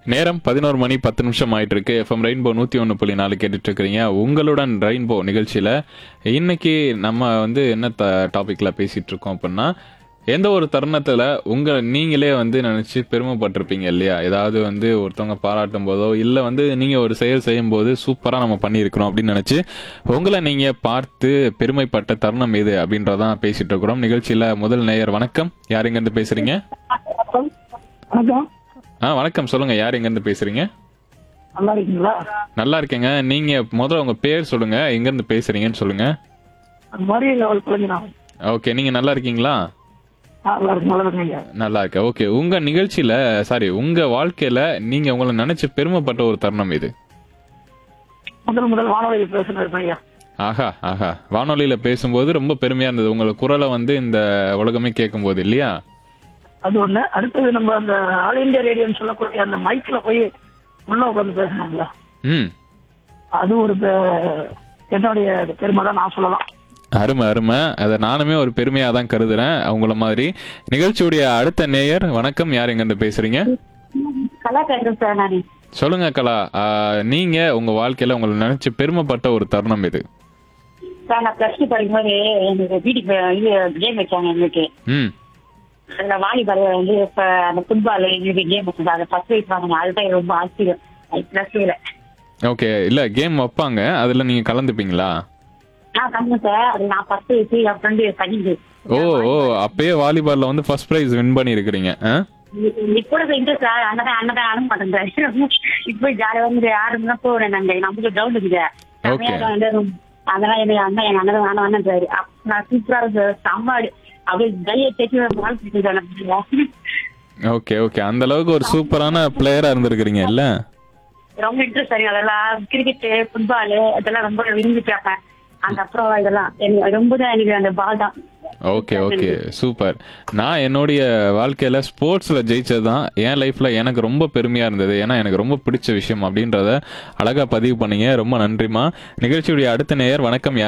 நேரம் பதினோரு மணி பத்து நிமிஷம் ஆயிட்டு இருக்கு எஃப்எம் ரெயின்போ நூத்தி ஒன்று புள்ளி நாலு கேட்டுட்டு இருக்கிறீங்க உங்களுடன் ரெயின்போ நிகழ்ச்சியில இன்னைக்கு நம்ம வந்து என்ன டாபிக்ல பேசிட்டு இருக்கோம் அப்படின்னா எந்த ஒரு தருணத்துல உங்க நீங்களே வந்து நினைச்சு பெருமைப்பட்டிருப்பீங்க இல்லையா ஏதாவது வந்து ஒருத்தவங்க பாராட்டும் போதோ இல்ல வந்து நீங்க ஒரு செயல் செய்யும் போது சூப்பரா நம்ம பண்ணியிருக்கிறோம் அப்படின்னு நினைச்சு உங்களை நீங்க பார்த்து பெருமைப்பட்ட தருணம் எது அப்படின்றதான் பேசிட்டு இருக்கிறோம் நிகழ்ச்சியில முதல் நேயர் வணக்கம் யார் எங்க இருந்து பேசுறீங்க வணக்கம் ஆ வணக்கம் சொல்லுங்க யார் எங்க இருந்து பேசுறீங்க நல்லா இருக்கீங்களா நல்லா இருக்கேங்க நீங்க முதல்ல உங்க பேர் சொல்லுங்க எங்க இருந்து பேசுறீங்கன்னு சொல்லுங்க அந்த மாதிரி லெவல் பிள்ளைங்க நான் ஓகே நீங்க நல்லா இருக்கீங்களா நல்லா இருக்கு நல்லா இருக்கீங்க நல்லா இருக்க ஓகே உங்க நிகழ்ச்சியில சாரி உங்க வாழ்க்கையில நீங்க உங்களை நினைச்சு பெருமைப்பட்ட ஒரு தருணம் இது முதல் முதல் வானொலியில் பேசுனது பையா ஆஹா ஆஹா வானொலியில பேசும்போது ரொம்ப பெருமையா இருந்தது உங்களோட குரலை வந்து இந்த உலகமே கேட்கும்போது இல்லையா அது ஒண்ணு அடுத்தது நம்ம அந்த ஆல் இந்தியா ரேடியோன்னு சொல்லக்கூடிய அந்த மைக்ல போய் உள்ள உட்காந்து பேசணும்ல ம் அது ஒரு பெ- என்னுடைய பெருமை தான் நான் சொல்லலாம் அருமை அருமை அதை நானுமே ஒரு பெருமையா தான் கருதுறேன் அவங்கள மாதிரி நிகழ்ச்சியுடைய அடுத்த நேயர் வணக்கம் யார் எங்க இருந்து பேசுறீங்க கலா பேசுறேன் சார் நானு சொல்லுங்க கலா ஆ, நீங்க உங்க வாழ்க்கையில உங்களை நினைச்சு பெருமைப்பட்ட ஒரு தருணம் இது சார் நான் பிளஸ் டூ படிக்கும்போது எனக்கு வீட்டுக்கு இது கேம் வச்சாங்க எங்களுக்கு ம் அந்த வாலிபால் வந்து இப்ப அந்த ஃபுட்பால் எங்களுக்கு கேம் வச்சாங்க அதை ஃபர்ஸ்ட் ப்ரைஸ் வாங்கினேன் அதுதான் எனக்கு ரொம்ப ஆச்சரியம் பிளஸ் டூல ஓகே இல்ல கேம் வைப்பாங்க அதுல நீங்க கலந்துப்பீங்களா நான் கம்மி சார் அது நான் ஃபர்ஸ்ட் வச்சு என் ஃப்ரெண்டு செகண்ட் ஓ ஓ அப்பயே வாலிபால்ல வந்து ஃபர்ஸ்ட் பிரைஸ் வின் பண்ணி இருக்கிறீங்க இப்போ இன்ட்ரெஸ்ட் சார் அண்ணன் அண்ணன் அனுப்ப மாட்டேன் சார் இப்போ ஜாலியா வந்து ஆறு மணி போறேன் நாங்க நமக்கு கிரவுண்ட் இருக்குது Okay. செமையா வந்து அதெல்லாம் எனக்கு அண்ணன் எங்க அண்ணன் வேணாம் வேணாம் சார் நான் சூப்பரா இருக்கு சார் செம்மாடு அப்படியே கையை தைச்சு வாழ்க்கை சார் ஓகே ஓகே அந்த அளவுக்கு ஒரு சூப்பரான பிளேயரா இருந்திருக்கிறீங்க இல்ல ரொம்ப இன்ட்ரெஸ்ட் ஆகும் அதெல்லாம் கிரிக்கெட் ஃபுட்பால் அதெல்லாம் ரொம்ப விரும்பி பார்ப்பேன் அந்த அப்புறம் இதெல்லாம் எனக்கு ரொம்ப தான் எனக்கு அந்த பால் தான் ஓகே ஓகே சூப்பர் நான் என்னுடைய வாழ்க்கையில ஸ்போர்ட்ஸ்ல ஜெயிச்சது தான் என் லைஃப்ல எனக்கு ரொம்ப பெருமையா இருந்தது ஏன்னா எனக்கு ரொம்ப பிடிச்ச விஷயம் அப்படின்றத அழகா பதிவு பண்ணீங்க ரொம்ப நன்றிமா நிகழ்ச்சியுடைய அடுத்த நேயர் வணக்கம் யார்